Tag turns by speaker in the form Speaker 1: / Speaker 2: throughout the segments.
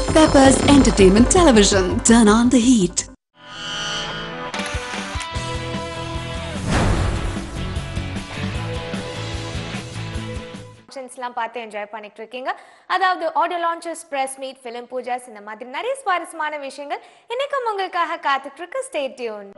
Speaker 1: Peppers Entertainment Television. Turn on the heat.
Speaker 2: ஃபங்க்ஷன்ஸ்லாம் பார்த்து enjoy பண்ணிட்டு இருக்கீங்க அதாவது audio launches press meet film poojas இந்த மாதிரி நிறைய சுவாரஸ்யமான விஷயங்கள் இன்னைக்கும் உங்களுக்காக காத்துட்டு இருக்கு ஸ்டே டியூன்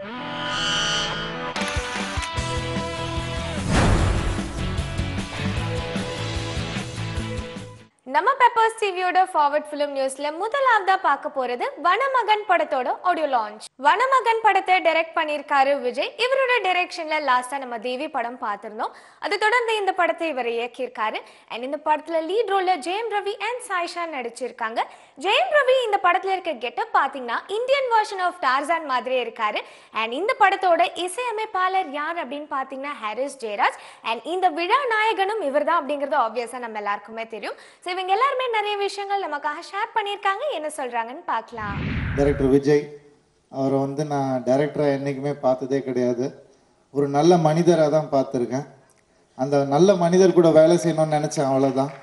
Speaker 2: நம்ம பெப்பர்ஸ் டிவியோட ஃபார்வர்ட் ஃபிலிம் நியூஸ்ல முதலாவதா பார்க்க போறது வனமகன் படத்தோட ஆடியோ லான்ச் வனமகன் படத்தை டைரக்ட் பண்ணியிருக்காரு விஜய் இவரோட டைரக்ஷன்ல லாஸ்டா நம்ம தேவி படம் பார்த்திருந்தோம் அது தொடர்ந்து இந்த படத்தை இவர் இயக்கியிருக்காரு அண்ட் இந்த படத்துல லீட் ரோல்ல ஜெயம் ரவி அண்ட் சாய்ஷா நடிச்சிருக்காங்க ஜெயம் ரவி இந்த படத்துல இருக்க கெட்டப் பாத்தீங்கன்னா இந்தியன் வெர்ஷன் ஆஃப் டார்சான் மாதிரியே இருக்காரு அண்ட் இந்த படத்தோட இசையமைப்பாளர் யார் அப்படின்னு பாத்தீங்கன்னா ஹாரிஸ் ஜெயராஜ் அண்ட் இந்த விழா நாயகனும் இவர்தான் அப்படிங்கிறது ஆப்வியஸா நம்ம எல்லாருக்குமே தெரியும் ஸோ இவங்க எல்லாருமே நிறைய விஷயங்கள் நமக்காக ஷேர் பண்ணியிருக்காங்க என்ன சொல்றாங்கன்னு பார்க்கலாம்
Speaker 3: டைரக்டர் விஜய் அவரை வந்து நான் டைரக்டராக என்றைக்குமே பார்த்ததே கிடையாது ஒரு நல்ல மனிதராக தான் பார்த்துருக்கேன் அந்த நல்ல மனிதர் கூட வேலை செய்யணும்னு நினச்சேன் அவ்வளோதான்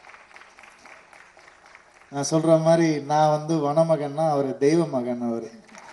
Speaker 3: நான் சொல்கிற மாதிரி நான் வந்து வனமகன்னா அவர் தெய்வ மகன் அவர்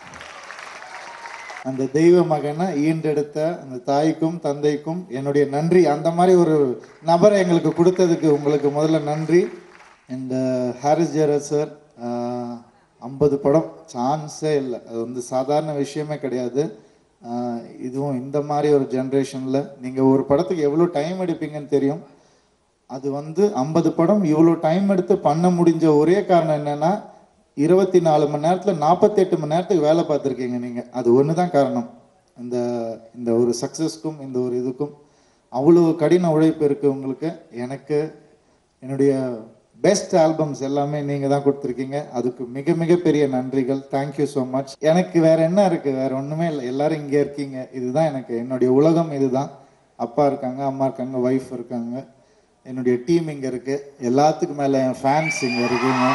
Speaker 3: அந்த தெய்வ மகனை ஈண்டெடுத்த அந்த தாய்க்கும் தந்தைக்கும் என்னுடைய நன்றி அந்த மாதிரி ஒரு நபரை எங்களுக்கு கொடுத்ததுக்கு உங்களுக்கு முதல்ல நன்றி இந்த ஹாரிஸ் ஜெயராஜ் சார் ஐம்பது படம் சான்ஸே இல்லை அது வந்து சாதாரண விஷயமே கிடையாது ஆஹ் இதுவும் இந்த மாதிரி ஒரு ஜென்ரேஷனில் நீங்கள் ஒரு படத்துக்கு எவ்வளோ டைம் எடுப்பீங்கன்னு தெரியும் அது வந்து ஐம்பது படம் இவ்வளோ டைம் எடுத்து பண்ண முடிஞ்ச ஒரே காரணம் என்னன்னா இருபத்தி நாலு மணி நேரத்தில் நாற்பத்தெட்டு மணி நேரத்துக்கு வேலை பார்த்துருக்கீங்க நீங்கள் அது ஒன்று தான் காரணம் இந்த இந்த ஒரு சக்ஸஸ்க்கும் இந்த ஒரு இதுக்கும் அவ்வளோ கடின உழைப்பு இருக்குது உங்களுக்கு எனக்கு என்னுடைய பெஸ்ட் ஆல்பம்ஸ் எல்லாமே நீங்கள் தான் கொடுத்துருக்கீங்க அதுக்கு மிக மிக பெரிய நன்றிகள் தேங்க்யூ ஸோ மச் எனக்கு வேற என்ன இருக்குது வேற ஒன்றுமே இல்லை எல்லாரும் இங்கே இருக்கீங்க இதுதான் எனக்கு என்னுடைய உலகம் இதுதான் அப்பா இருக்காங்க அம்மா இருக்காங்க ஒய்ஃப் இருக்காங்க என்னுடைய டீம் இங்கே இருக்கு எல்லாத்துக்கும் மேலே என் ஃபேன்ஸ் இங்கே இருக்கீங்க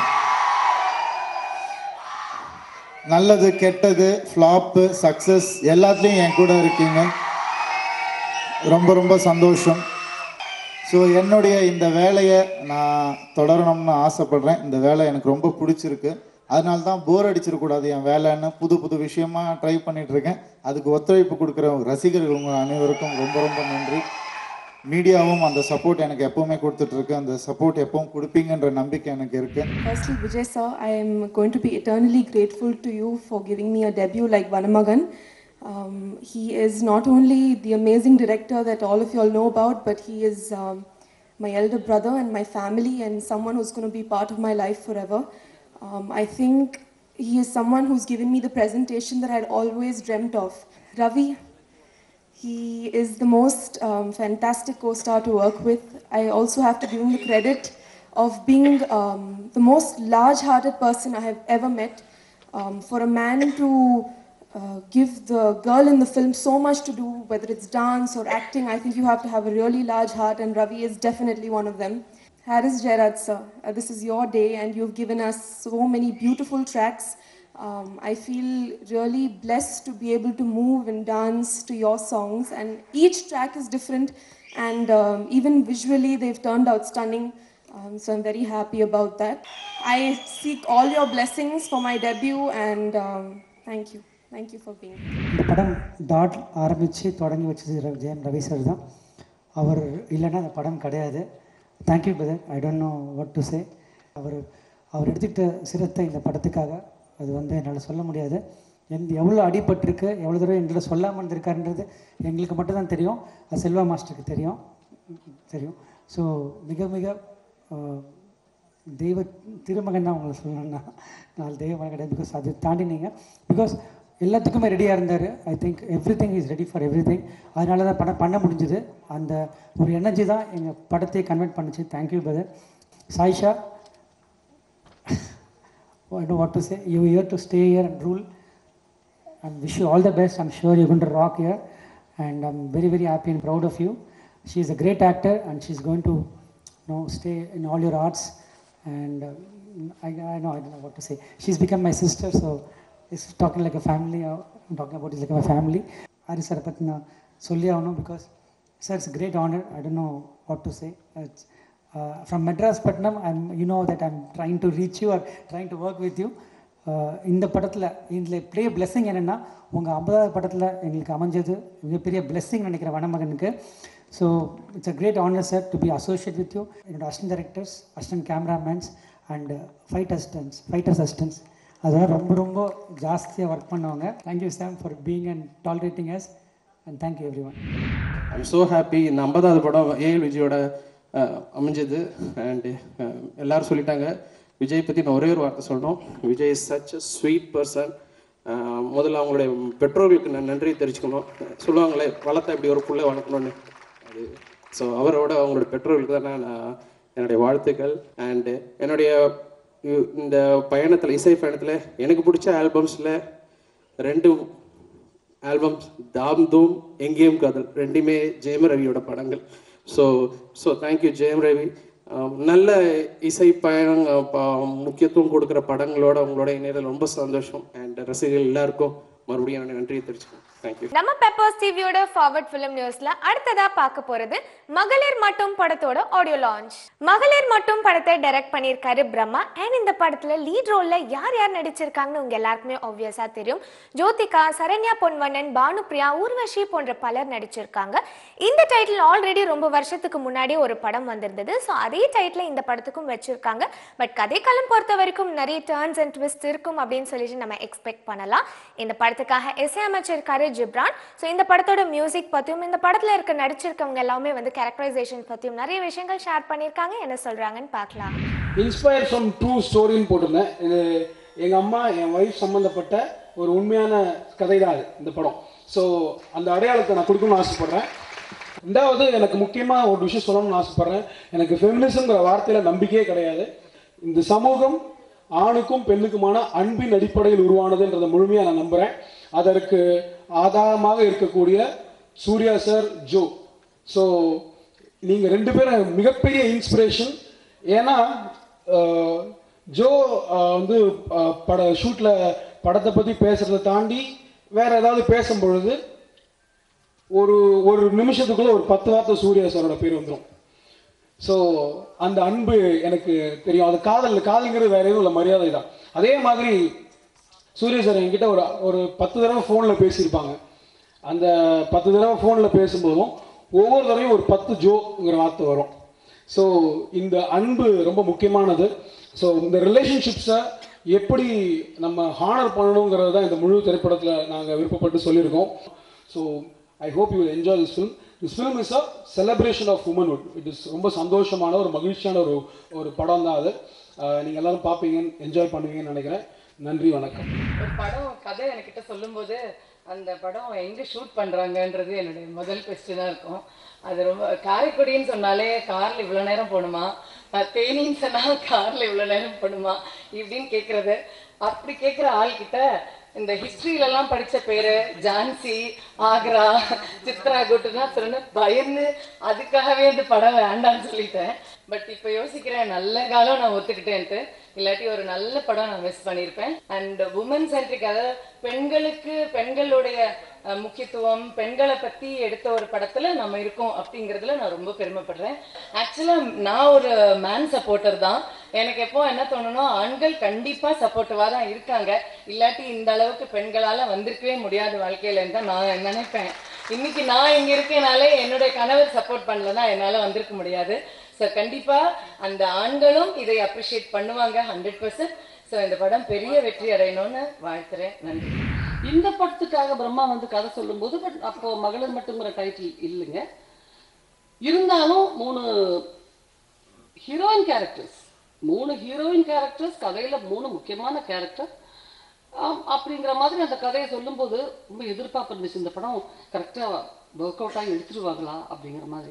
Speaker 3: நல்லது கெட்டது ஃப்ளாப்பு சக்ஸஸ் எல்லாத்துலேயும் என் கூட இருக்கீங்க ரொம்ப ரொம்ப சந்தோஷம் ஸோ என்னுடைய இந்த வேலையை நான் தொடரணும்னு ஆசைப்படுறேன் இந்த வேலை எனக்கு ரொம்ப பிடிச்சிருக்கு அதனால தான் போர் அடிச்சிடக்கூடாது என் வேலைன்னு புது புது விஷயமா ட்ரை பண்ணிட்டு இருக்கேன் அதுக்கு ஒத்துழைப்பு கொடுக்குற ரசிகர்கள் உங்கள் அனைவருக்கும் ரொம்ப ரொம்ப நன்றி மீடியாவும் அந்த சப்போர்ட் எனக்கு எப்பவுமே கொடுத்துட்டு இருக்கு அந்த சப்போர்ட் எப்பவும் கொடுப்பீங்கன்ற நம்பிக்கை எனக்கு இருக்கு
Speaker 4: Firstly, Vijay sir, I am going to be eternally grateful to you for giving me a debut like Vanamagan. Um, he is not only the amazing director that all of you all know about, but he is um, my elder brother and my family and someone who's going to be part of my life forever. Um, I think he is someone who's given me the presentation that I'd always dreamt of. Ravi, he is the most um, fantastic co-star to work with. I also have to give him the credit of being um, the most large-hearted person I have ever met. Um, for a man to uh, give the girl in the film so much to do, whether it's dance or acting, I think you have to have a really large heart, and Ravi is definitely one of them. Harris Jairaj, sir, uh, this is your day, and you've given us so many beautiful tracks. Um, I feel really blessed to be able to move and dance to your songs, and each track is different, and um, even visually, they've turned out stunning. Um, so I'm very happy about that. I seek all your blessings for my debut, and um, thank you. Thank you for being here.
Speaker 5: இந்த படம் dot ஆரம்பித்து தொடங்கி வச்சது ர- ஜெயம் Ravi sir தான் அவர் இல்லைன்னா அந்த படம் கிடையாது thank you brother I don't know what to say அவர் அவர் எடுத்துக்கிட்ட சிரத்தை இந்த படத்துக்காக அது வந்து என்னால் சொல்ல முடியாது எந்த எவ்வளோ அடிபட்டிருக்கு எவ்வளோ தடவை எங்களை சொல்லாமல் இருந்திருக்காருன்றது எங்களுக்கு மட்டும் தான் தெரியும் அது செல்வா மாஸ்டருக்கு தெரியும் தெரியும் ஸோ மிக மிக அஹ், தெய்வ திருமகன் தான் உங்களை சொல்லணும்னா நான் தெய்வ மகன் கிடையாது பிகாஸ் அது தாண்டி நீங்கள் பிகாஸ் எல்லாத்துக்குமே ரெடியாக இருந்தார் I think everything is ready for everything அதனால தான் படம் பண்ண முடிஞ்சுது அந்த ஒரு எனர்ஜி தான் எங்கள் படத்தையே கன்வெர்ட் பண்ணுச்சு thank you brother Sayyeshaa I don't know what to say. You're here to stay here and rule. I wish you all the best. I'm sure you're going to rock here. And I'm very, very happy and proud of you. She's a great actor and she's going to you know, stay in all your arts. And uh, I, I know, I don't know what to say. She's become my sister, so it's talking like a family. uh, I'm talking about it like my family. Hari sir பத்தி நான் சொல்லி ஆகணும் because sir it's great honour I don't know what to say from Madras Patnam I'm you know that I'm trying to reach you are trying to work with you இந்த படத்தில் இதில் பெரிய blessing என்னென்னா உங்கள் ஐம்பதாவது படத்தில் எங்களுக்கு அமைஞ்சது மிகப்பெரிய பிளெஸ்ஸிங் நினைக்கிற வனமகனுக்கு so it's a great honour sir to be associate with you என்னோட assistant directors assistant cameramen and fight assistants fighters assistants அதெல்லாம் ரொம்ப ரொம்ப ஜாஸ்தியாக ஒர்க் பண்ணுவாங்க thank you Sam for being and tolerating us and thank you everyone
Speaker 6: I'm so happy இந்த ஐம்பதாவது படம் AL விஜயோட அஹ், அமைஞ்சது அண்டு எல்லாரும் சொல்லிட்டாங்க விஜய் பற்றி நான் ஒரே ஒரு வார்த்தை சொல்லணும் Vijay is such a sweet person முதல்ல அவங்களுடைய பெற்றோர்களுக்கு நான் நன்றி தெரிவிச்சுக்கணும் சொல்லுவாங்களே வளர்த்தா இப்படி ஒரு புள்ள வளர்க்கணும்னு அது ஸோ அவரோட அவங்களோட பெற்றோர்களுக்கு தான் நான் நான் என்னுடைய வாழ்த்துக்கள் அண்டு என்னுடைய இ- இந்த பயணத்தில் இசை பயணத்தில் எனக்கு பிடிச்ச ஆல்பம்ஸில் ரெண்டு ஆல்பம்ஸ் தாம் தூம் எங்கேயும் காதல் ரெண்டுமே ஜெயம் ரவியோட படங்கள் so so thank you Jayam Ravi ஆம், நல்ல இசை பயணம் அஹ், ப- முக்கியத்துவம் கொடுக்குற படங்களோட உங்களோட இணையத்தில் ரொம்ப சந்தோஷம் அண்ட் ரசிகர்கள் எல்லாருக்கும் மறுபடியும் என்னோட நன்றியை தெரிவிச்சுக்கோங்க தேங்க்யூ
Speaker 2: நம்ம பெப்பர்ஸ் டிவியோட ஃபார்வர்ட் ஃபிலிம் நியூஸ்ல அடுத்ததா பார்க்க போறது மகளிர் மட்டும் படத்தோட ஆடியோ லான்ச் மகளிர் மட்டும் படத்தை டைரக்ட் பண்ணியிருக்காரு பிரம்மா அண்ட் இந்த படத்துல லீட் ரோல்ல யார் யார் நடிச்சிருக்காங்கன்னு உங்க எல்லாருக்குமே ஆப்வியஸா தெரியும் ஜோதிகா சரண்யா பொன்வண்ணன் பானுப்ரியா ஊர்வஷி போன்ற பலர் நடிச்சிருக்காங்க இந்த டைட்டில் ஆல்ரெடி ரொம்ப வருஷத்துக்கு முன்னாடி ஒரு படம் வந்திருந்தது ஸோ அதே டைட்டில் இந்த படத்துக்கும் வச்சிருக்காங்க பட் கதைக்களம் பொறுத்த வரைக்கும் நிறைய டேர்ன்ஸ் அண்ட் ட்விஸ்ட் இருக்கும் அப்படின்னு சொல்லிட்டு நம்ம எக்ஸ்பெக்ட் பண்ணலாம் இந்த படத்துக்காக இசையமைச்சிருக்காரு ஜிப்ரான் ஸோ இந்த படத்தோட மியூசிக் பற்றியும் இந்த படத்தில் இருக்க நடிச்சிருக்கவங்க எல்லாமே வந்து கேரக்டரைசேஷன் பற்றியும் நிறைய விஷயங்கள் ஷேர் பண்ணியிருக்காங்க என்ன சொல்கிறாங்கன்னு பார்க்கலாம்
Speaker 7: இன்ஸ்பயர் ஃப்ரம் ட்ரூ ஸ்டோரின்னு போட்டிருந்தேன் இது எங்கள் அம்மா என் ஒய்ஃப் சம்மந்தப்பட்ட ஒரு உண்மையான கதை தான் அது இந்த படம் ஸோ அந்த அடையாளத்தை நான் கொடுக்கணும்னு ஆசைப்பட்றேன் ரெண்டாவது எனக்கு முக்கியமாக ஒரு விஷயம் சொல்லணும்னு ஆசைப்பட்றேன் எனக்கு ஃபெமினிசம்ங்கிற வார்த்தையில் நம்பிக்கையே கிடையாது இந்த சமூகம் ஆணுக்கும் பெண்ணுக்குமான அன்பின் அடிப்படையில் உருவானதுன்றதை முழுமையாக நான் நம்புகிறேன் அதற்கு ஆதாரமாக இருக்கக்கூடிய சூர்யா சார் ஜோ ஸோ நீங்கள் ரெண்டு பேரும் மிகப்பெரிய இன்ஸ்பிரேஷன் ஏன்னா அஹ், ஜோ அஹ், வந்து அஹ், பட ஷூட்டில் படத்தை பற்றி பேசுகிறத தாண்டி வேற ஏதாவது பேசும் பொழுது ஒரு ஒரு நிமிஷத்துக்குள்ள ஒரு பத்து வார்த்தை சூர்யா சாரோட பேர் வந்துடும் ஸோ அந்த அன்பு எனக்கு தெரியும் அது காதல் காதல்ங்கிறது வேற எதுவும் இல்லை மரியாதை தான் அதே மாதிரி சூர்யா சார் என்கிட்ட ஒரு ஒரு பத்து தடவை ஃபோனில் பேசியிருப்பாங்க அந்த பத்து தடவை ஃபோனில் பேசும்போதும் ஒவ்வொரு தடவையும் ஒரு பத்து ஜோங்கிற வார்த்தை வரும் ஸோ இந்த அன்பு ரொம்ப முக்கியமானது ஸோ இந்த ரிலேஷன்ஷிப்ஸை எப்படி நம்ம ஹானர் பண்ணணுங்கிறது தான் இந்த முழு திரைப்படத்தில் நாங்கள் விருப்பப்பட்டு சொல்லியிருக்கோம் so I hope you enjoy this film this film is a celebration of womanhood it is ரொம்ப சந்தோஷமான ஒரு மகிழ்ச்சியான ஒரு ஒரு படம் தான் அது நீங்கள் எல்லாரும் பார்ப்பீங்கன்னு என்ஜாய் பண்ணுவீங்கன்னு நினைக்கிறேன் நன்றி வணக்கம்
Speaker 8: ஒரு படம் கதை என்கிட்ட சொல்லும்போது அந்த படம் எங்க ஷூட் பண்றாங்கன்றது என்னுடைய முதல் கொஸ்டினா இருக்கும் அது ரொம்ப காரைக்குடின்னு சொன்னாலே கார்ல இவ்வளவு நேரம் போகணுமா அஹ் தேனின்னு சொன்னா கார்ல இவ்வளவு நேரம் போகணுமா இப்படின்னு கேக்குறது அப்படி கேக்குற ஆள் கிட்ட இந்த ஹிஸ்டரியில எல்லாம் படிச்ச பேரு ஜான்சி ஆக்ரா சித்ரா குட்டுனா சொன்ன பயந்து அதுக்காகவே இந்த படம் வேண்டாம்னு சொல்லிட்டேன் பட் இப்ப யோசிக்கிறேன் நல்ல காலம் நான் ஒத்துக்கிட்டேன்ட்டு இல்லாட்டி ஒரு நல்ல படம் நான் மிஸ் பண்ணியிருப்பேன் அண்ட் உமன் சென்ட்ரிக் அதாவது பெண்களுக்கு பெண்களுடைய அஹ், முக்கியத்துவம் பெண்களை பத்தி எடுத்த ஒரு படத்துல நம்ம இருக்கோம் அப்படிங்கறதுல நான் ரொம்ப பெருமைப்படுறேன் ஆக்சுவலா நான் ஒரு மேன் சப்போர்ட்டர் தான் எனக்கு எப்போ என்ன தோணும்னா ஆண்கள் கண்டிப்பா சப்போர்ட்டிவா தான் இருக்காங்க இல்லாட்டி இந்த அளவுக்கு பெண்களால வந்திருக்கவே முடியாது வாழ்க்கையிலன்னு தான் நான் நினைப்பேன் இன்னைக்கு நான் இங்க இருக்கேனாலே என்னுடைய கணவர் சப்போர்ட் பண்ணலன்னா என்னால வந்திருக்க முடியாது ஸோ கண்டிப்பா அந்த ஆண்களும் இதை அப்ரிஷியேட் பண்ணுவாங்க ஹண்ட்ரட் பர்சன்ட் ஸோ இந்த படம் பெரிய வெற்றி அடையணும்னு வாழ்த்துறேன் நன்றி
Speaker 9: இந்த படத்துக்காக பிரம்மா வந்து கதை சொல்லும்போது பட் அப்போ மகளிர் மட்டுங்கிற டைட்டில் இல்லைங்க இருந்தாலும் மூணு ஹீரோயின் கேரக்டர்ஸ் மூணு ஹீரோயின் கேரக்டர்ஸ் கதையில மூணு முக்கியமான கேரக்டர் அப்படிங்கிற மாதிரி அந்த கதையை சொல்லும்போது ரொம்ப எதிர்பார்ப்பு இருந்துச்சு இந்த படம் கரெக்டாக ஒர்க் அவுட் ஆகி எடுத்துருவாங்களா அப்படிங்கிற மாதிரி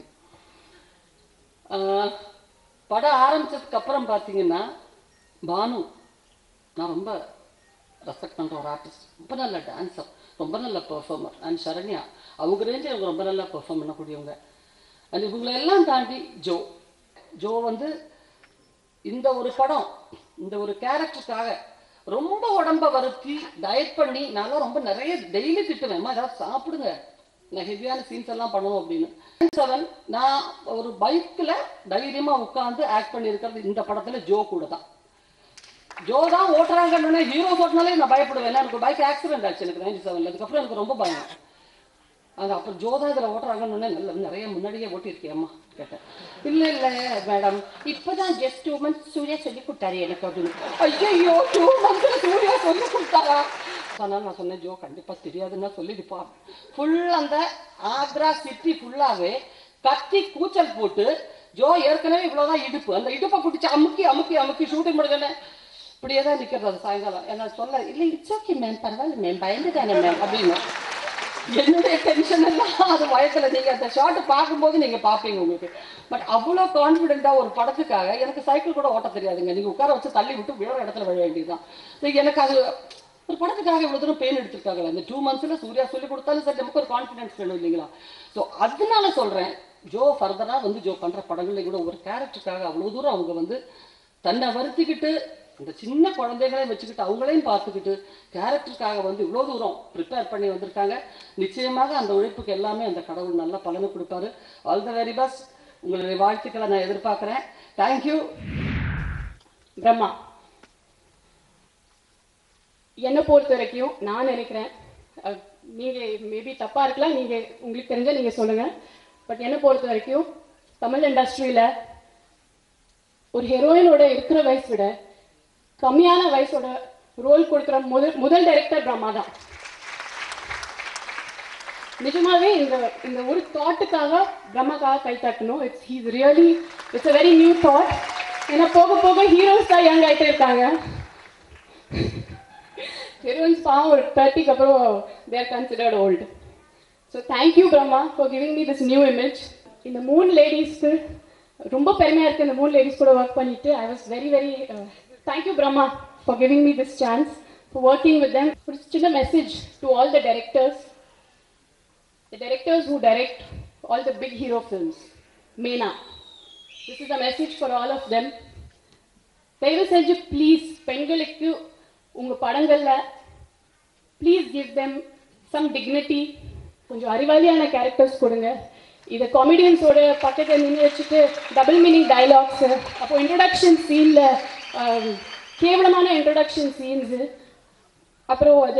Speaker 9: ஆஹ், படம் ஆரம்பிச்சதுக்கு அப்புறம் பார்த்தீங்கன்னா பானு நான் ரொம்ப ரெஸ்பெக்ட் பண்ணுற ஒரு ஆர்டிஸ்ட் ரொம்ப நல்ல டான்ஸர் ரொம்ப நல்ல பெர்ஃபார்மர் அண்ட் சரண்யா அவங்க ரேஞ்சு அவங்க ரொம்ப நல்லா பெர்ஃபார்ம் பண்ணக்கூடியவங்க அண்ட் இவங்களை எல்லாம் தாண்டி ஜோ ஜோ வந்து இந்த ஒரு படம் இந்த ஒரு கேரக்டருக்காக ரொம்ப உடம்ப வருத்தி டயட் பண்ணி நான்லாம் ரொம்ப நிறைய டெய்லி திட்டுவேன் அம்மா ஏதாவது சாப்பிடுங்க நான் ஹெவியான சீன்ஸ் எல்லாம் பண்ணணும் அப்படின்னு செவன் நான் ஒரு பைக்கில் தைரியமாக உட்காந்து ஆக்ட் பண்ணியிருக்கிறது இந்த படத்தில் ஜோ கூட தான் ஜோ தான் ஓட்டுறாங்கன்னு ஹீரோ ஓட்டினாலே நான் பயப்படுவேன் ஏன்னா எனக்கு பைக் ஆக்சிடென்ட் ஆச்சு எனக்கு நைன்டி செவனில் அதுக்கப்புறம் எனக்கு ரொம்ப பயம் அது அப்புறம் ஜோதா இதில் ஓட்டுறாங்கன்னு நல்ல நிறைய முன்னாடியே ஓட்டியிருக்கேம்மா கேட்டேன் இல்லை இல்லை மேடம் இப்போதான் ஜஸ்ட் டூ மந்த்ஸ் சூர்யா சொல்லி கொடுத்தாரு எனக்கு அப்படின்னு ஐயோ டூ மந்த்ஸ் சூர்யா சொல்லி கொடுத்தாரா அதனால நான் சொன்னேன் ஜோ கண்டிப்பாக தெரியாதுன்னா சொல்லிடுப்பா ஃபுல் அந்த ஆக்ரா சிட்டி ஃபுல்லாகவே கத்தி கூச்சல் போட்டு ஜோ ஏற்கனவே இவ்வளோதான் இடுப்பு அந்த இடுப்பை பிடிச்சி அமுக்கி அமுக்கி அமுக்கி ஷூட்டிங் முடிஞ்சோன்னே இப்படியே தான் நிற்கிறது அது சாயங்காலம் என்ன சொல்ல இல்லை இட்ஸ் ஓகே மேம் பரவாயில்ல மேம் பயந்துட்டானே மேம் அப்படின்னு என்னுடைய டென்ஷன் எல்லாம் அது வயசுல நீங்க அந்த ஷார்ட் பார்க்கும்போது நீங்க பாப்பீங்க உங்களுக்கு பட் அவ்வளோ கான்ஃபிடென்ட்டா ஒரு படத்துக்காக எனக்கு சைக்கிள் கூட ஓட்ட தெரியாதுங்க நீங்க உட்கார வச்சு தள்ளி விட்டு விழுற இடத்துல விழ வேண்டியதுதான் So எனக்கு அது ஒரு படத்துக்காக இவ்வளவு தூரம் பெயின் எடுத்திருக்காங்களா இந்த டூ மந்த்ஸ்ல சூர்யா சொல்லி கொடுத்தாலும் சரி நமக்கு ஒரு கான்ஃபிடன்ஸ் வேணும் இல்லைங்களா ஸோ அதனால சொல்றேன் ஜோ ஃபர்தரா வந்து ஜோ பண்ற படங்கள்ல கூட ஒரு கேரக்டருக்காக அவ்வளவு தூரம் அவங்க வந்து தன்னை வருத்திக்கிட்டு இந்த சின்ன குழந்தைகளையும் வச்சுக்கிட்டு அவங்களையும் பார்த்துக்கிட்டு கேரக்டருக்காக வந்து இவ்வளோ தூரம் ப்ரிப்பேர் பண்ணி வந்திருக்காங்க நிச்சயமாக அந்த உழைப்புக்கு எல்லாமே அந்த கடவுள் நல்ல பலனை கொடுப்பாரு ஆல் த வெரி பெஸ்ட் உங்களுடைய வாழ்த்துக்களை நான் எதிர்பார்க்குறேன் தேங்க்யூ
Speaker 10: பிரம்மா என்னை பொறுத்த வரைக்கும் நான் நினைக்கிறேன் அஹ், நீங்க மேபி தப்பா இருக்கலாம் நீங்க உங்களுக்கு தெரிஞ்சா நீங்க சொல்லுங்க பட் என்னை பொறுத்த வரைக்கும் தமிழ் இண்டஸ்ட்ரியில ஒரு ஹீரோயினோட இருக்கிற வயசு விட கம்மியான வயசோட ரோல் கொடுக்குற முதல் முதல் டைரக்டர் பிரம்மா தான் நிஜமாவே இந்த இந்த ஒரு தாட்டுக்காக பிரம்மாக்காக கை தட்டணும் it's he's really it's a very new thought ஏன்னா போக போக ஹீரோஸ் தான் யங் ஆகிட்டே இருக்காங்க ஹீரோயின்ஸ் பாவம் ஒரு தேர்ட்டிக்கு அப்புறம் they're considered old so thank you Brahma for giving me this new image இந்த மூணு லேடிஸ்க்கு ரொம்ப பெருமையாக இருக்குது இந்த மூணு லேடிஸ் கூட ஒர்க் பண்ணிட்டு I was very very thank you Brahma for giving me this chance for working with them ஒரு சின்ன message to all the directors the directors who direct all the big hero films, Mena. This is a message for all of them. தயவு செஞ்சு please பெண்களுக்கு உங்கள் படங்களில் please give them some dignity கொஞ்சம் அறிவாளியான characters கொடுங்க இதை காமெடியன்ஸோட பக்கத்தில் நின்று வச்சுட்டு டபுள் மீனிங் டைலாக்ஸு அப்போ இன்ட்ரடக்ஷன் சீனில் கேவலமான இன்ட்ரடக்ஷன் சீன்ஸு அப்புறம் அது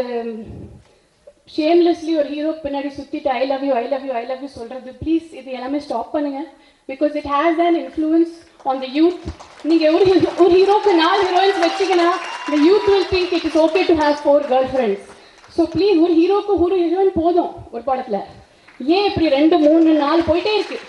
Speaker 10: ஷேம்லெஸ்லி ஒரு ஹீரோ பின்னாடி சுத்திட்டு I love you I love you I love you சொல்றது ப்ளீஸ் இது எல்லாமே ஸ்டாப் பண்ணுங்க because it has an influence on the youth நீங்க ஒரு hero- ஒரு ஹீரோக்கு நாலு ஹீரோயின்ஸ் வச்சீங்கன்னா the youth will think it is okay to have four girlfriends so please ஒரு ஹீரோக்கு ஒரு ஹீரோயின் போதும் ஒரு படத்துல ஏன் இப்படி ரெண்டு மூணு நாலு போயிட்டே இருக்கு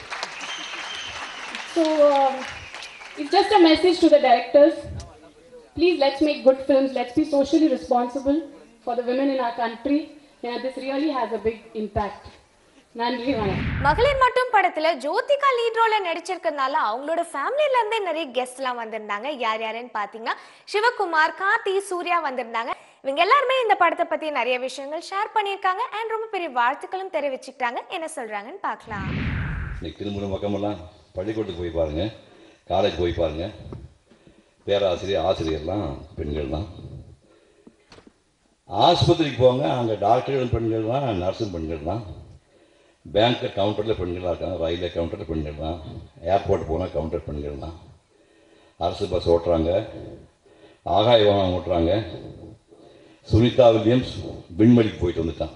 Speaker 10: so it's just a message to the directors please let's make good films let's be socially responsible for the women in our country yeah this really has a big impact நன்றி வணக்கம்
Speaker 2: மகளிர் மட்டும் படத்துல ஜோதிகா லீட் ரோல நடிச்சிருக்கிறதுனால அவங்களோட ஃபேமிலில இருந்தே நிறைய கெஸ்ட் எல்லாம் வந்திருந்தாங்க யார் யாருன்னு பாத்தீங்கன்னா சிவகுமார் கார்த்தி சூர்யா வந்திருந்தாங்க இவங்க எல்லாருமே இந்த படத்தை பத்தி நிறைய விஷயங்கள் ஷேர் பண்ணியிருக்காங்க அண்ட் ரொம்ப பெரிய வாழ்த்துக்களும் தெரிவிச்சுக்கிட்டாங்க என்ன சொல்றாங்கன்னு பார்க்கலாம்
Speaker 11: இன்னைக்கு திருமணம் பக்கமெல்லாம் பள்ளிக்கூடத்துக்கு போய் பாருங்க காலேஜ் போய் பாருங்க பேராசிரியர் ஆசிரியர்லாம் பெண்கள் தான் ஆஸ்பத்திரிக்கு போங்க அங்கே டாக்டர்கள் பெண்கள் தான் நர்ஸும் பெண்கள் தான் பேங்க் கவுண்டரில் பெண்களாக இருக்காங்க ரயில்வே கவுண்டரில் பெண்கள் தான் ஏர்போர்ட் போனால் கவுண்டர் பெண்கள் தான் அரசு பஸ் ஓட்டுறாங்க ஆகாய வாகனம் ஓட்டுறாங்க சுனிதா வில்லியம்ஸ் விண்வெளிக்கு போயிட்டு வந்துட்டான்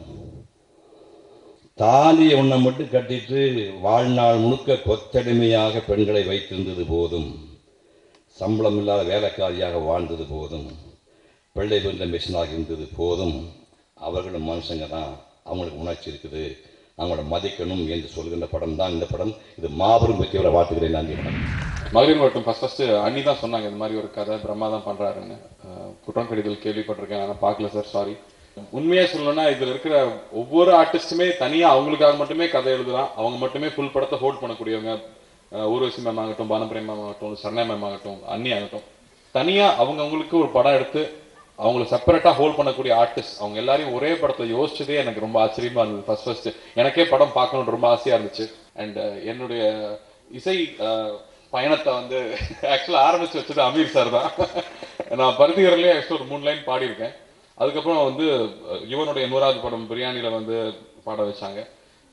Speaker 11: தாலியை ஒன்றை மட்டும் கட்டிட்டு வாழ்நாள் முழுக்க கொத்தடிமையாக பெண்களை வைத்திருந்தது போதும் சம்பளம் இல்லாத வேலைக்காரியாக வாழ்ந்தது போதும் பிள்ளை பெற்ற மிஷினாக இருந்தது போதும் அவர்களும் மனுஷங்க தான் அவங்களுக்கு உணர்ச்சி இருக்குது அவங்களோட மதிக்கணும் என்று சொல்கின்ற படம் தான் இந்த படம் இது மாபெரும் வெற்றியோட வாழ்த்துக்கிறேன் நன்றி வணக்கம்.
Speaker 12: மகளிர் மட்டும் ஃபர்ஸ்ட் ஃபர்ஸ்ட் அண்ணி தான் சொன்னாங்க இந்த மாதிரி ஒரு கதை பிரம்மா தான் பண்றாருன்னு அஹ், குற்றம் கடிதல் கேள்விப்பட்டிருக்கேன் ஆனால் பார்க்கல சார் சாரி உண்மையா சொல்லணும்னா இதுல இருக்கிற ஒவ்வொரு ஆர்டிஸ்ட்டுமே தனியா அவங்களுக்காக மட்டுமே கதை எழுதுறான் அவங்க மட்டுமே ஃபுல் படத்தை ஹோல்ட் பண்ணக்கூடியவங்க அஹ், ஊர்வசி மேம் ஆகட்டும் பானப்பிரேம் மேம் ஆகட்டும் சரணா மேம் ஆகட்டும் அண்ணி ஆகட்டும் தனியா அவங்க அவங்களுக்கு ஒரு படம் எடுத்து அவங்கள செப்பரேட்டா ஹோல்ட் பண்ணக்கூடிய ஆர்டிஸ்ட் அவங்க எல்லாரையும் ஒரே படத்தை யோசிச்சதே எனக்கு ரொம்ப ஆச்சரியமா இருந்தது ஃபர்ஸ்ட் ஃபர்ஸ்ட் எனக்கே படம் பார்க்கணும்னு ரொம்ப ஆசையா இருந்துச்சு அண்ட் என்னுடைய இசை அஹ், பயணத்தை வந்து ஆக்சுவலாக ஆரம்பிச்சு வச்சது அமீர் சார் தான் நான் பருத்திகரிலே ஆக்சுவலாக ஒரு மூணு லைன் பாடியிருக்கேன் அதுக்கப்புறம் வந்து அஹ், இவனுடைய நூறாவது படம் பிரியாணியில் வந்து பாட வச்சாங்க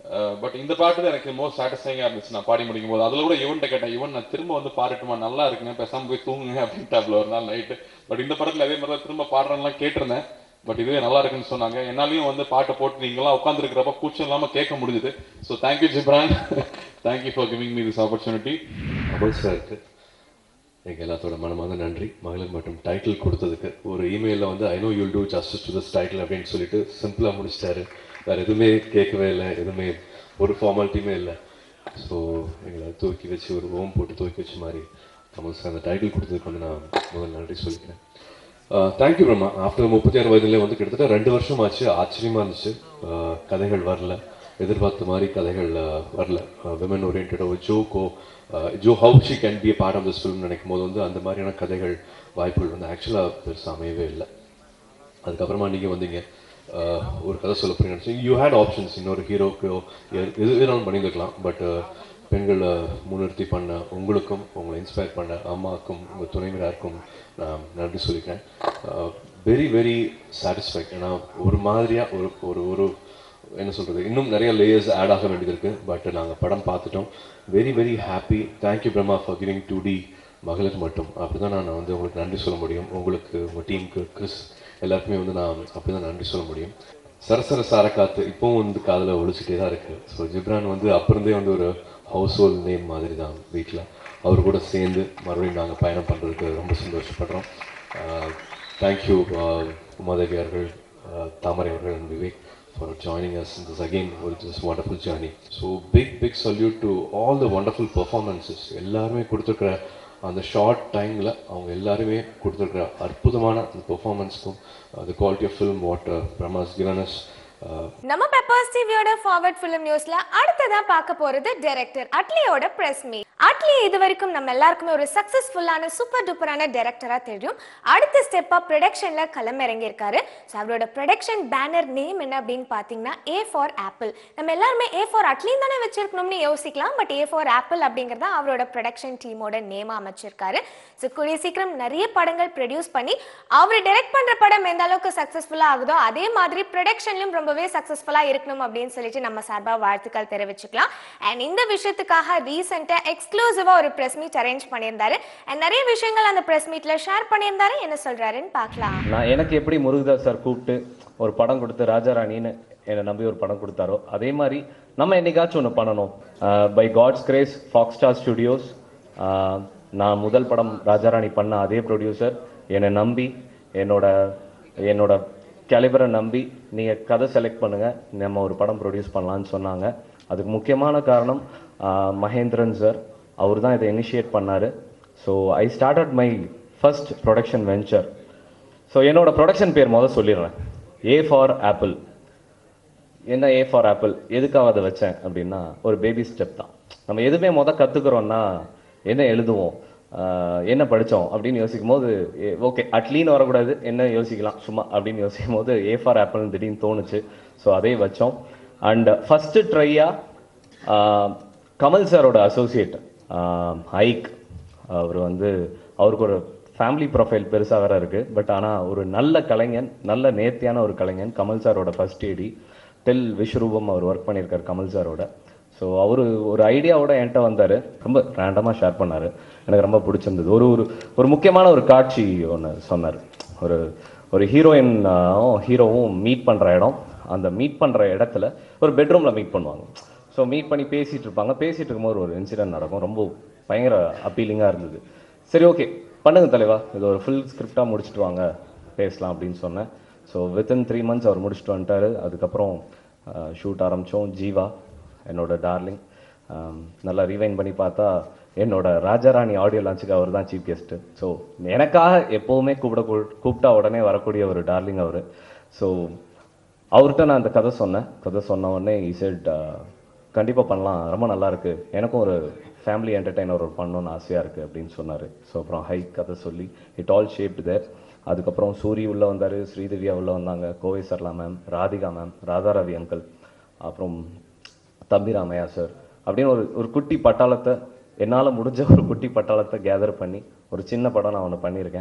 Speaker 12: பட் இந்த பாட்டு தான் எனக்கு மோஸ்ட் சாட்டிஸ்ஃபைங்காக இருந்துச்சு நான் பாடி முடிக்கும் போது அதில் கூட இவன்ட்ட கேட்டேன் இவன் நான் திரும்ப வந்து பாடட்டுமா நல்லா இருக்குங்க பேசாம போய் தூங்குங்க அப்படின்ட்டாப்ல ஒரு நாள் நைட்டு பட் இந்த படத்தில் அதே மாதிரி தான் திரும்ப பாடுறேன்லாம் கேட்டிருந்தேன் பட் இதுவே நல்லா இருக்குன்னு சொன்னாங்க என்னாலையும் வந்து பாட்டை போட்டு நீங்களாம் உட்காந்துருக்கிறப்ப கூச்சம் இல்லாமல் கேட்க முடிஞ்சுது so thank you Ghibran thank you for giving me this opportunity
Speaker 13: Amal சாருக்கு எங்கள் எல்லாத்தோட மனமார்ந்த நன்றி மகளிர் மற்றும் டைட்டில் கொடுத்ததுக்கு ஒரு இமெயிலில் வந்து I know you'll do justice to this title அப்படின்னு சொல்லிட்டு சிம்பிளாக முடிச்சிட்டாரு வேறு எதுவுமே கேட்கவே இல்லை எதுவுமே ஒரு ஃபார்மாலிட்டியுமே இல்லை ஸோ எங்களை தூக்கி வச்சு ஒரு ஓம் போட்டு தூக்கி வச்ச மாதிரி கமல் சார் அந்த டைட்டில் கொடுத்ததுக்கு வந்து நான் முதல் நன்றி சொல்லிக்கிறேன் தேங்க்யூ பிரம்மா ஆஃப்டர் முப்பத்தி ஆறு வயதுலேயே வந்து கிட்டத்தட்ட ரெண்டு வருஷம் ஆச்சு ஆச்சரியமாக இருந்துச்சு Uh, கதைகள் வரல எதிர்பார்த்த மாதிரி கதைகள் uh, வரல விமன் ஓரியன்டோ ஜோக்கோ ஜோ how she can be part of this film நினைக்கும் போது வந்து அந்த மாதிரியான கதைகள் வாய்ப்புகள் வந்து ஆக்சுவலாக பெருசாக அமையவே இல்லை அதுக்கப்புறமா நீங்கள் வந்தீங்க uh, ஒரு கதை சொல்ல போறீங்க நினச்சி யூ ஹேட் ஆப்ஷன்ஸ் இன்னொரு ஹீரோக்கோ எது வேணாலும் பண்ணியிருக்கலாம் பட் பெண்களை முன்னிறுத்தி பண்ண உங்களுக்கும் உங்களை இன்ஸ்பயர் பண்ண அம்மாவுக்கும் உங்கள் துணைவியாருக்கும் நான் நன்றி சொல்லிக்கிறேன் வெரி வெரி சாட்டிஸ்ஃபைட் ஏன்னா ஒரு மாதிரியாக ஒரு ஒரு ஒரு என்ன சொல்கிறது இன்னும் நிறைய லேயர்ஸ் ஆட் ஆக வேண்டியது இருக்குது பட் நாங்கள் படம் பார்த்துட்டோம் very very happy thank you Brahma for giving to the Magalir Mattum அப்படி தான் நான் வந்து உங்களுக்கு நன்றி சொல்ல முடியும் உங்களுக்கு உங்கள் டீமுக்கு கிறிஸ் எல்லாருக்குமே வந்து நான் அப்படி தான் நன்றி சொல்ல முடியும் சரசர சாரக்காத்து இப்போவும் வந்து காதில் ஒழிச்சிட்டே தான் இருக்குது ஸோ ஜிப்ரான் வந்து அப்பிருந்தே வந்து ஒரு ஹவுஸ் ஹோல்ட் நேம் மாதிரி தான் வீட்டில் அவர் கூட சேர்ந்து மறுபடியும் நாங்கள் பயணம் பண்ணுறதுக்கு ரொம்ப சந்தோஷப்படுறோம் தேங்க்யூ உமாதேவி அவர்கள் தாமரை அவர்கள் and Vivek for joining us in this again with this wonderful journey. So big big salute to all the wonderful performances. எல்லாருமே கொடுத்துருக்குற அந்த ஷார்ட் டைமில் அவங்க எல்லாருமே கொடுத்துருக்குற அற்புதமான அந்த பெர்ஃபார்மன்ஸ்க்கும் the quality of film what uh, Brahma's given us uh,
Speaker 2: நம்ம பெப்பர்ஸ் டிவியோட ஃபார்வர்ட் ஃபிலிம் நியூஸ்ல அடுத்ததா பார்க்க போறது டைரக்டர் அட்லியோட பிரஸ் மீட் அட்லி இது வரைக்கும் நம்ம எல்லாருக்குமே ஒரு சக்சஸ்ஃபுல்லான சூப்பர் டூப்பரான டைரக்டரா தெரியும் அடுத்த ஸ்டெப்பா ப்ரொடக்ஷன்ல களமிறங்கி இருக்காரு ஸோ அவரோட ப்ரொடக்ஷன் பேனர் நேம் என்ன அப்படின்னு பார்த்தீங்கன்னா ஏ ஃபார் ஆப்பிள் நம்ம எல்லாருமே ஏ ஃபார் அட்லியும் தானே வச்சிருக்கணும்னு யோசிக்கலாம் பட் ஏ ஃபார் ஆப்பிள் அப்படிங்கிறத அவரோட ப்ரொடக்ஷன் டீமோட நேமா அமைச்சிருக்காரு ஸோ கூடிய சீக்கிரம் நிறைய படங்கள் ப்ரொடியூஸ் பண்ணி அவர் டைரக்ட் பண்ற படம் எந்த அளவுக்கு சக்சஸ்ஃபுல்லா ஆகுதோ அதே மாதிரி ப்ரொடக்ஷன்லயும் ரொம்பவே சக்சஸ்ஃபுல்லா இருக்கணும் அப்படின்னு சொல்லிட்டு நம்ம சார்பா வாழ்த்துக்கள் தெரிவிச்சுக்கலாம் அண்ட் இந்த விஷயத்துக்காக ரீசெண்டா எக்ஸ்க்ளூசிவா ஒரு பிரஸ் மீட் அரேஞ்ச் பண்ணியிருந்தாரு அண்ட் நிறைய விஷயங்கள் அந்த பிரஸ் மீட்ல ஷேர் பண்ணியிருந்தாரு என்ன சொல்றாருன்னு பார்க்கலாம்
Speaker 14: நான் எனக்கு எப்படி முருகதாஸ் சார் கூப்பிட்டு ஒரு படம் கொடுத்து ராஜாராணின்னு என்னை நம்பி ஒரு படம் கொடுத்தாரோ அதே மாதிரி நம்ம என்னைக்காச்சும் ஒன்று பண்ணணும் by God's grace Fox Star Studios நான் முதல் படம் ராஜாராணி பண்ண அதே ப்ரொடியூசர் என்னை நம்பி என்னோட என்னோட கேலிபரை நம்பி நீங்கள் கதை செலக்ட் பண்ணுங்கள் நம்ம ஒரு படம் ப்ரொடியூஸ் பண்ணலான்னு சொன்னாங்க அதுக்கு முக்கியமான காரணம் ஆஹ், மகேந்திரன் சார் அவர் தான் இதை இனிஷியேட் பண்ணார் so I started my first production venture so என்னோட ப்ரொடக்ஷன் பேர் முதல்ல சொல்லிடுறேன் ஏ ஃபார் ஆப்பிள் என்ன ஏ ஃபார் ஆப்பிள் எதுக்காக அதை வச்சேன் அப்படின்னா ஒரு பேபி ஸ்டெப் தான் நம்ம எதுவுமே முதல் கற்றுக்குறோன்னா என்ன எழுதுவோம் ஆஹ் என்ன படித்தோம் அப்படின்னு யோசிக்கும் போது ஓகே அட்லீன்னு வரக்கூடாது என்ன யோசிக்கலாம் சும்மா அப்படின்னு யோசிக்கும் போது ஏ ஃபார் ஆப்பிள்னு திடீர்னு தோணுச்சு ஸோ அதே வச்சோம் அண்ட் ஃபஸ்ட்டு ட்ரையாக கமல் சாரோட அசோசியேட் ஹைக் அவர் வந்து அவருக்கு ஒரு ஃபேமிலி ப்ரொஃபைல் பெருசாக வேற இருக்குது பட் ஆனால் ஒரு நல்ல கலைஞன் நல்ல நேர்த்தியான ஒரு கலைஞன் கமல் சாரோட ஃபர்ஸ்ட் ஏடி டெல் விஸ்வரூபம் அவர் ஒர்க் பண்ணியிருக்கார் கமல் சாரோட ஸோ அவர் ஒரு ஐடியாவோட என்கிட்ட வந்தார் ரொம்ப ரேண்டமாக ஷேர் பண்ணார் எனக்கு ரொம்ப பிடிச்சிருந்தது ஒரு ஒரு ஒரு முக்கியமான ஒரு காட்சி ஒன்று சொன்னார் ஒரு ஒரு ஹீரோயின் ஹீரோவும் மீட் பண்ணுற இடம் அந்த மீட் பண்ணுற இடத்துல ஒரு பெட்ரூமில் மீட் பண்ணுவாங்க ஸோ மீட் பண்ணி பேசிகிட்டு இருப்பாங்க பேசிகிட்டு இருக்கும்போது ஒரு இன்சிடென்ட் நடக்கும் ரொம்ப பயங்கர அப்பீலிங்காக இருந்தது சரி ஓகே பண்ணுங்க தலைவா இது ஒரு ஃபுல் ஸ்கிரிப்டாக முடிச்சுட்டு வாங்க பேசலாம் அப்படின்னு சொன்னேன் ஸோ வித்தின் த்ரீ மந்த்ஸ் அவர் முடிச்சுட்டு வந்துட்டாரு அதுக்கப்புறம் ஷூட் ஆரம்பித்தோம் ஜீவா என்னோட டார்லிங் நல்லா ரீவைன் பண்ணி பார்த்தா என்னோட ராஜாராணி ஆடியோ லான்ச்சுக்கு அவர் தான் சீஃப் கெஸ்ட்டு ஸோ எனக்காக எப்போவுமே கூப்பிட கூப்பிட்டா உடனே வரக்கூடிய ஒரு டார்லிங் அவர் ஸோ அவர்கிட்ட நான் அந்த கதை சொன்னேன் கதை சொன்ன உடனே இசட் கண்டிப்பாக பண்ணலாம் ரொம்ப நல்லா இருக்கு எனக்கும் ஒரு ஃபேமிலி என்டர்டைனர் ஒரு பண்ணணும்னு ஆசையாக இருக்குது அப்படின்னு சொன்னார் ஸோ அப்புறம் ஹை கதை சொல்லி இட் ஆல் ஷேப்டு தேர் அதுக்கப்புறம் சூரி உள்ளே வந்தார் ஸ்ரீதேவியா உள்ளே வந்தாங்க Kovai Sarala ma'am Radhika ma'am Radharavi uncle அப்புறம் தம்பி ராமையா சார் அப்படின்னு ஒரு ஒரு குட்டி பட்டாளத்தை என்னால் முடிஞ்ச ஒரு குட்டி பட்டாளத்தை கேதர் பண்ணி ஒரு சின்ன படம் நான் ஒன்று பண்ணியிருக்கேன்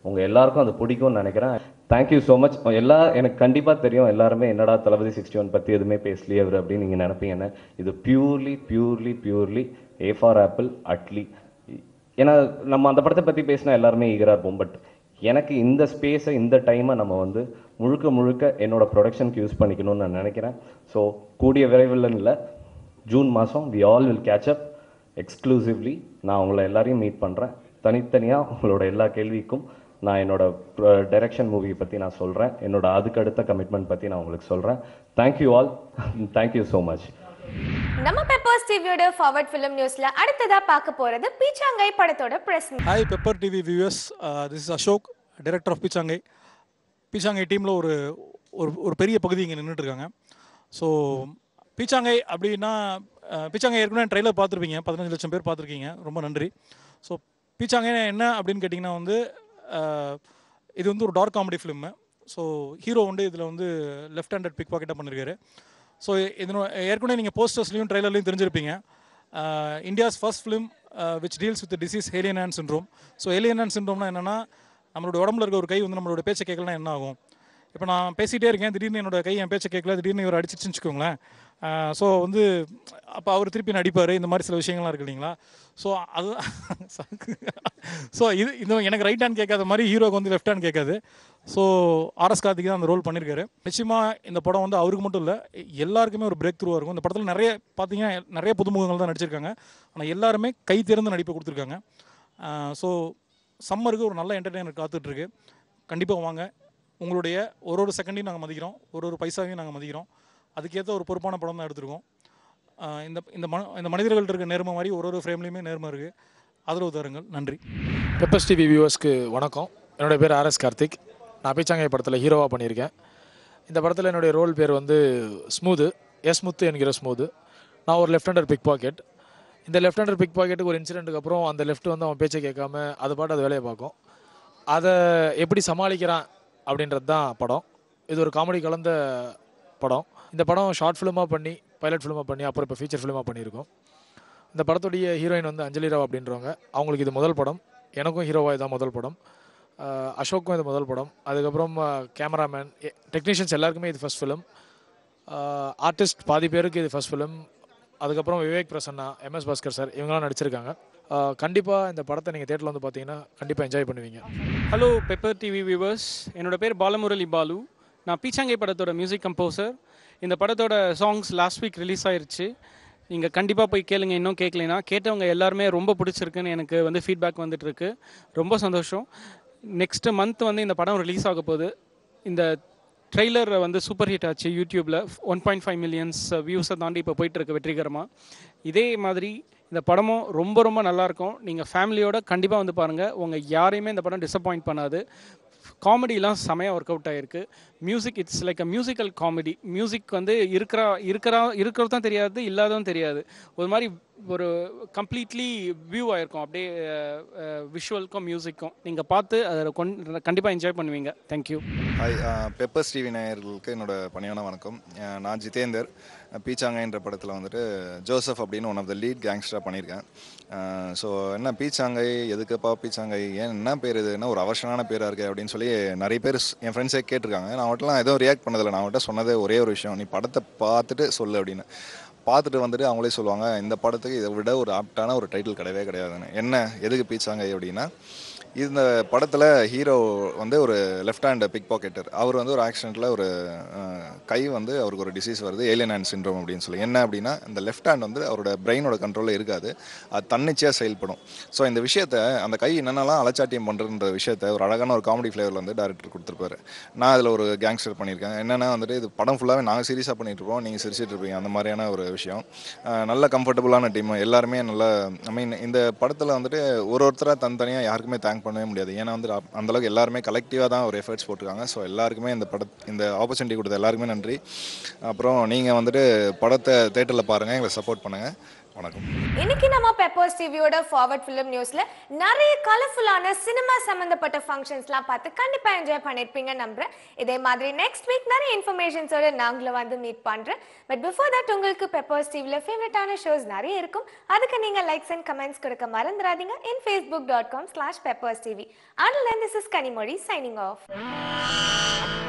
Speaker 14: உங்கள் எல்லாருக்கும் அது பிடிக்கும்னு நினைக்கிறேன் தேங்க்யூ ஸோ மச் எல்லா எனக்கு கண்டிப்பாக தெரியும் எல்லாருமே என்னடா தளபதி சிக்ஸ்டி ஒன் பற்றி எதுவுமே பேசலையே அவர் அப்படின்னு நீங்கள் நினைப்பீங்கன்னு இது purely purely purely A for apple Atlee ஏன்னா நம்ம அந்த படத்தை பற்றி பேசினா எல்லாருமே ஈகராக இருப்போம் பட் எனக்கு இந்த ஸ்பேஸை இந்த டைமை நம்ம வந்து முழுக்க முழுக்க என்னோட ப்ரொடக்ஷனுக்கு யூஸ் பண்ணிக்கணும்னு நான் நினைக்கிறேன் ஸோ கூடிய விரைவில் இல்லை ஜூன் மாதம் we all will catch up exclusively நான் உங்களை எல்லாரையும் மீட் பண்ணுறேன் தனித்தனியாக உங்களோட எல்லா கேள்விக்கும் நான் என்னோட டைரக்ஷன் மூவி பற்றி நான் சொல்கிறேன் என்னோட அதுக்கு அடுத்த கமிட்மெண்ட் பற்றி நான் உங்களுக்கு சொல்கிறேன் thank you all thank you so much
Speaker 2: நம்ம பெப்பர்ஸ் டிவியோட ஃபார்வர்ட் ஃபிலிம் நியூஸ்ல அடுத்ததா பார்க்க போறது பீச்சாங்கை படத்தோட press
Speaker 15: hi Pepper TV viewers this is Ashok director of Peechankai Peechankai டீமில் ஒரு ஒரு ஒரு பெரிய பகுதி இங்கே நின்றுட்டுருக்காங்க ஸோ பீச்சாங்கை அப்படின்னா அஹ், பீச்சாங்கை ஏற்கனவே ட்ரெய்லர் பார்த்துருப்பீங்க பதினஞ்சு லட்சம் பேர் பார்த்துருக்கீங்க ரொம்ப நன்றி ஸோ பீச்சாங்கை என்ன அப்படின்னு கேட்டிங்கன்னா வந்து அஹ், இது வந்து ஒரு dark comedy film so hero வந்து இதில் வந்து லெஃப்ட் ஹேண்டட் பிக் பாக்கெட்டாக பண்ணியிருக்காரு ஸோ இதனோட ஏற்கனவே நீங்கள் போஸ்டர்ஸ்லையும் ட்ரெய்லர்லையும் தெரிஞ்சிருப்பீங்க India's first film which deals with disease alien hand syndrome so alien hand சின்ரோம்னா என்னென்னா நம்மளோட உடம்புல இருக்க ஒரு கை வந்து நம்மளோட பேச்சை கேட்கலனா என்ன ஆகும் இப்போ நான் பேசிகிட்டே இருக்கேன் திடீர்னு என்னோட கை என் பேச்சை கேட்கல திடீர்னு இவர் அடிச்சிச்சுன்னு வச்சுக்கோங்களேன் ஸோ வந்து அப்போ அவர் திருப்பி நடிப்பார் இந்த மாதிரி சில விஷயங்கள்லாம் இருக்கு இல்லைங்களா ஸோ அது ஸோ இது இது எனக்கு ரைட் ஹேண்ட் கேட்காத மாதிரி ஹீரோக்கு வந்து லெஃப்ட் ஹேண்ட் கேட்காது ஸோ ஆர்எஸ் கார்த்திக் தான் அந்த ரோல் பண்ணியிருக்காரு நிச்சயமாக இந்த படம் வந்து அவருக்கு மட்டும் இல்லை எல்லாருக்குமே ஒரு பிரேக் த்ரூவாக இருக்கும் இந்த படத்தில் நிறைய பார்த்தீங்கன்னா நிறைய புதுமுகங்கள் தான் நடிச்சிருக்காங்க ஆனால் எல்லாருமே கை திறந்து நடிப்பை கொடுத்துருக்காங்க ஸோ சம்மருக்கு ஒரு நல்ல என்டர்டெய்னர் காத்துட்ருக்கு கண்டிப்பாக வாங்க உங்களுடைய ஒரு ஒரு செகண்டையும் நாங்கள் மதிக்கிறோம் ஒரு ஒரு பைசாவையும் நாங்கள் மதிக்கிறோம் அதுக்கேற்ற ஒரு பொறுப்பான படம் தான் எடுத்திருக்கோம் ஆஹ் இந்த இந்த மன இந்த மனிதர்கள்ட்ட இருக்க நேர்மை மாதிரி ஒரு ஒரு ஃப்ரேம்லேயுமே நேர்மை இருக்குது ஆதரவு தாருங்கள் நன்றி
Speaker 16: பெப்பர்ஸ் டிவி வியூவர்ஸ்க்கு வணக்கம் என்னுடைய பேர் ஆர்எஸ் கார்த்திக் நான் பீச்சாங்கை படத்தில் ஹீரோவாக பண்ணியிருக்கேன் இந்த படத்தில் என்னுடைய ரோல் பேர் வந்து ஸ்மூது எஸ் முத்து என்கிற ஸ்மூது நான் ஒரு லெஃப்ட் ஹேண்டர் பிக் பாக்கெட் இந்த லெஃப்ட் ஹேண்டர் பிக் பாக்கெட்டுக்கு ஒரு இன்சிடென்ட்டுக்கு அப்புறம் அந்த லெஃப்ட் வந்து அவன் பேச்சை கேட்காம அது பாட்டு அது வேலையை பார்க்கும் அதை எப்படி சமாளிக்கிறான் அப்படின்றது தான் படம் இது ஒரு காமெடி கலந்த படம் இந்த படம் ஷார்ட் ஃபிலிமாக பண்ணி பைலட் ஃபிலிமாக பண்ணி அப்புறம் இப்போ ஃபீச்சர் ஃபிலிமாக பண்ணியிருக்கோம் இந்த படத்துடைய ஹீரோயின் வந்து அஞ்சலி ராவ் அப்படின்றவங்க அவங்களுக்கு இது முதல் படம் எனக்கும் ஹீரோவாக இதான் முதல் படம் அஹ் அசோக்கும் இது முதல் படம் அதுக்கப்புறம் கேமராமேன் டெக்னீஷியன்ஸ் எல்லாருக்குமே இது ஃபஸ்ட் ஃபிலிம் ஆர்டிஸ்ட் பாதி பேருக்கு இது ஃபஸ்ட் ஃபிலிம் அதுக்கப்புறம் விவேக் பிரசன்னா எம்எஸ் பாஸ்கர் சார் இவங்கெல்லாம் நடிச்சிருக்காங்க கண்டிப்பாக இந்த படத்தை நீங்கள் தேட்டரில் வந்து பார்த்தீங்கன்னா கண்டிப்பாக என்ஜாய் பண்ணுவீங்க
Speaker 17: ஹலோ பெப்பர் டிவி வியூவர்ஸ் என்னோட பேர் பாலமுரளி பாலு நான் பீச்சாங்கை படத்தோட மியூசிக் கம்போசர் இந்த படத்தோட சாங்ஸ் லாஸ்ட் வீக் ரிலீஸ் ஆயிருச்சு நீங்கள் கண்டிப்பாக போய் கேளுங்க இன்னும் கேட்கலைன்னா கேட்டவங்க எல்லாருமே ரொம்ப பிடிச்சிருக்குன்னு எனக்கு வந்து ஃபீட்பேக் வந்துட்டு இருக்கு ரொம்ப சந்தோஷம் நெக்ஸ்ட் மந்த் வந்து இந்த படம் ரிலீஸ் ஆக போகுது இந்த ட்ரெய்லர் வந்து சூப்பர் ஹிட் ஆச்சு யூடியூப்பில் ஒன் பாயிண்ட் ஃபைவ் மில்லியன்ஸ் வியூஸை தாண்டி இப்போ போயிட்டு இருக்கு வெற்றிகரமாக இதே மாதிரி இந்த படமும் ரொம்ப ரொம்ப நல்லாயிருக்கும் நீங்கள் ஃபேமிலியோட கண்டிப்பாக வந்து பாருங்கள் உங்கள் யாரையுமே இந்த படம் டிசப்பாயிண்ட் பண்ணாது காமெடிலாம் செமையாக ஒர்க் அவுட் ஆகிருக்கு music it's like a musical comedy music வந்து இருக்கிற இருக்கிறா இருக்கிறது தான் தெரியாது இல்லாததும் தெரியாது ஒரு மாதிரி ஒரு கம்ப்ளீட்லி வியூ ஆயிருக்கும் அப்படியே விஷுவலுக்கும் மியூசிக்கும் நீங்கள் பார்த்து அதை கொண் கண்டிப்பாக என்ஜாய் பண்ணுவீங்க தேங்க்யூ
Speaker 18: ஹாய் பெப்பர்ஸ் டிவி நேயர்களுக்கு என்னோட பணியான வணக்கம் அஹ் நான் ஜிதேந்தர் அஹ் பீச்சாங்கைன்ற படத்தில் வந்துட்டு ஜோசப் அப்படின்னு ஒன் ஆஃப் த லீட் கேங்ஸ்டராக பண்ணியிருக்கேன் ஸோ என்ன பீச்சாங்கை எதுக்குப்பா பீச்சாங்கை ஏன் என்ன பேர் இது என்ன ஒரு அவசரமான பேராக இருக்குது அப்படின்னு சொல்லி நிறைய பேர் ஸ்- என் ஃப்ரெண்ட்ஸே கேட்டிருக்காங்க நான் அவட்டெலாம் எதுவும் ரியாக்ட் பண்ணதில்லை நான் அவட்ட சொன்னதே ஒரே ஒரு விஷயம் நீ படத்தை பார்த்துட்டு சொல்லு அப்படின்னு பார்த்துட்டு வந்துட்டு அவங்களே சொல்லுவாங்க இந்த படத்துக்கு இதை விட ஒரு ஆப்டான ஒரு டைட்டில் கிடையவே கிடையாதுன்னு என்ன எதுக்கு பீச்சாங்கை அப்படின்னா இந்த படத்தில் ஹீரோ வந்து ஒரு லெஃப்ட் ஹேண்ட் பிக் பாக்கெட்டர் அவர் வந்து ஒரு ஆக்சிடெண்ட்டில் ஒரு அஹ், கை வந்து அவருக்கு ஒரு டிசீஸ் வருது ஏலியன் ஹேண்ட் சிண்ட்ரோம் அப்படின்னு சொல்லி என்ன அப்படின்னா இந்த லெஃப்ட் ஹேண்ட் வந்து அவரோட பிரெயினோட கண்ட்ரோலில் இருக்காது அது தன்னிச்சையாக செயல்படும் ஸோ இந்த விஷயத்த அந்த கை என்னென்னலாம் அலச்சாட்டியம் பண்ணுறன்ற விஷயத்த ஒரு அழகான ஒரு காமெடி ஃப்ளேவரில் வந்து டேரக்டர் கொடுத்துருப்பாரு நான் அதில் ஒரு கேங்ஸ்டர் பண்ணியிருக்கேன் என்னென்னா வந்துட்டு இது படம் ஃபுல்லாகவே நாங்கள் சீரியஸாக பண்ணிட்டு இருப்போம் நீங்கள் சிரிச்சிட்டு இருப்பீங்க அந்த மாதிரியான ஒரு விஷயம் அஹ், நல்ல கம்ஃபர்டபுளான டீம் எல்லாருமே நல்ல ஐ மீன் இந்த படத்தில் வந்துட்டு ஒரு ஒருத்தராக தனித்தனியாக யாருக்குமே தேங்க் பண்ணவே முடியாது ஏன்னா வந்து அப்- அந்த அளவுக்கு எல்லாருமே கலெக்டிவாக தான் ஒரு எஃபர்ட்ஸ் போட்டிருக்காங்க ஸோ எல்லாருக்குமே இந்த பட இந்த ஆப்பர்ச்சுனிட்டி கொடுத்த எல்லாருக்குமே நன்றி அப்புறம் நீங்கள் வந்துட்டு படத்தை தேட்டரில் பாருங்கள் எங்களை சப்போர்ட் பண்ணுங்கள் வணக்கம்
Speaker 2: இன்னைக்கு நம்ம பெப்பர்ஸ் டிவியோட ஃபார்வர்ட் ஃபிலிம் நியூஸ்ல நிறைய கலர்ஃபுல்லான சினிமா சம்பந்தப்பட்ட ஃபங்க்ஷன்ஸ்லாம் பார்த்து கண்டிப்பா என்ஜாய் பண்ணிருப்பீங்க நம்புறேன் இதே மாதிரி நெக்ஸ்ட் வீக் நிறைய இன்ஃபர்மேஷன்ஸோட நாங்களும் வந்து மீட் பண்றேன் பட் பிஃபோர் தட் உங்களுக்கு பெப்பர்ஸ் டிவில ஃபேவரட்டான ஷோஸ் நிறைய இருக்கும் அதுக்கு நீங்க லைக்ஸ் அண்ட் கமெண்ட்ஸ் கொடுக்க மறந்துடாதீங்க in Facebook dot com slash Peppers TV and this is Kanimozhi signing of